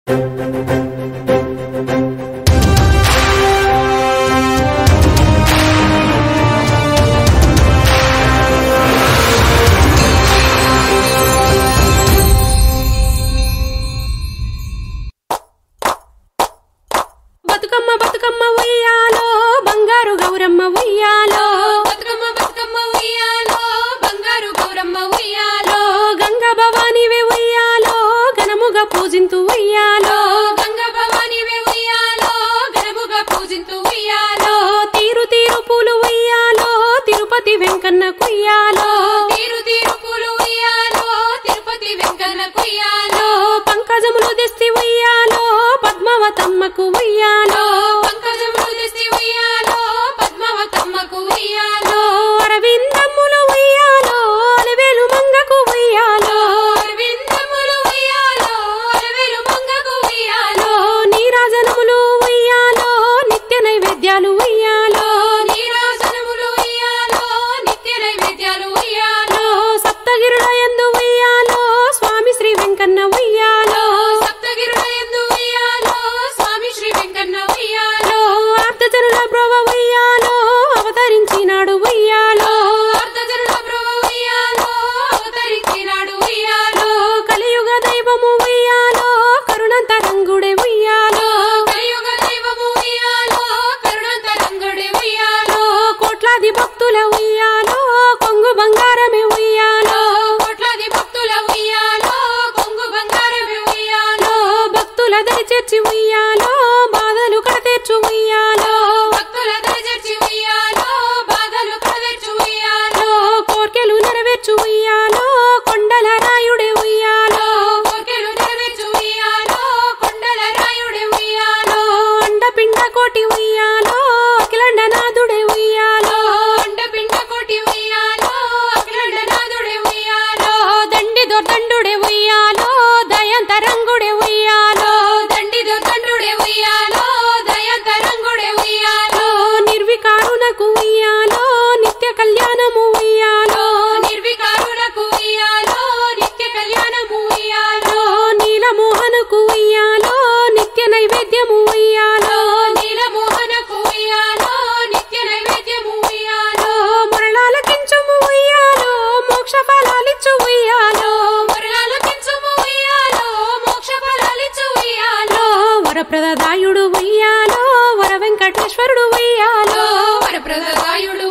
బతుకమ్మ బతుకమ్మ ఉయ్యాలో బంగారు గౌరమ్మ ఉయ్యాలో బతుకమ్మ బతుకమ్మ ఉయ్యాలో బంగారు గౌరమ్మ ఉయ్యాలో గంగ భవానివే ఉయ్యాలో ఘనముగా పూజింతు ఉయ్యాలో గంగ భవానివే ఉయ్యాలో ఘనముగా పూజింతు ఉయ్యాలో తీరు తీరు పూలు ఉయ్యాలో తిరుపతి వెంకన్న కుయ్యాలో తీరు తీరు పూలు ఉయ్యాలో తిరుపతి వెంకన్న కుయ్యాలో పంకజములు తెస్తి ఉయ్యాలో పద్మావతమ్మకు ఉయ్యాలో పంకజములు తెస్తి ఉయ్యాలో పద్మావతమ్మకు ఉయ్యాలో అరవిందమ్ములు ఉయ్యాలో అలివేలు మంగకు ఉయ్యాలో అరవిందములు ఉయ్యాలో అలవేలు మంగకు ఉయ్యాలో నీరాజనములు ఉయ్యాలో నిత్య నైవేద్యాలు ఉయ్యాలో నీరాజనములు ఉయ్యాలో నిత్య నైవేద్యాలు ఉయ్యాలో సప్తగిరుల యందు ఉయ్యాలో స్వామి శ్రీ వెంకన్న ఉయ్యాలో సప్తగిరుల యందు ఉయ్యాలో స్వామి శ్రీ వెంకన్న ఉయ్యాలో ఆర్తజనుల బ్రోవ ఉయ్యాలో అవతరించినాడు ఉయ్యాలో అర్ధజనుల ప్రభు ఉయ్యాలో అవతరించినాడు ఉయ్యాలో కలియుగ దైవము ఉయ్యాలో కరుణంతరంగుడే ఉయ్యాలో కలియుగ దైవము ఉయ్యాలో కరుణాంతరంగుడే ఉయ్యాలో కోట్లాది భక్తుల ఉయ్యాలో కొంగు బంగారమే ఉయ్యాలో కోట్లాది భక్తుల ఉయ్యాలో కొంగు బంగారమే ఉయ్యాలో భక్తుల దరి చేర్చి ఉయ్యాలో బాధలు కడతీర్చు ఉయ్యాలో భక్తుల దరిచేర్చి ఉయ్యాలో బాధలు కడదెచ్చు ఉయ్యాలో కోర్కెలు నెరవేర్చు ఉయ్యాలో కొండల రాయుడే ఉయ్యాలో కోర్కెలు నెరవేర్చు ఉయ్యాలో కొండల రాయుడే ఉయ్యాలో అండపిండ కోటి ఉయ్యాలో అఖిలండనాథుడే ఉయ్యాలో అండపిండ కోటి ఉయ్యాలో అఖిలండనాథుడే ఉయ్యాలో దండి దొర్దండుడే ఉయ్యాలో దయంతరంగుడే ఉయ్యాలో దండి దొర్దండుడే ఉయ్యాలో దయంతరంగుడే ఉయ్యాలో నిర్వికారునకు ఉయ్యాలో నిత్య కళ్యాణము ఉయ్యాలో నిర్వికారులకు ఉయ్యాలో నిత్య కళ్యాణము ఉయ్యాలో నీలమోహనకు ఉయ్యాలో నిత్య నైవేద్యము ఉయ్యాలో నీలమోహనకు ఉయ్యాలో నిత్య నైవేద్యము ఉయ్యాలో మురళాలకించుము ఉయ్యాలో మోక్ష ఫలాలిచ్చు ఉయ్యాలో మరలాలకించుము ఉయ్యాలో మోక్ష ఫలాలిచ్చు ఉయ్యాలో వరప్రదాయుడు ఉయ్యాలో వర వెంకటేశ్వరుడు ఉయ్యాలో వరప్రదాయుడు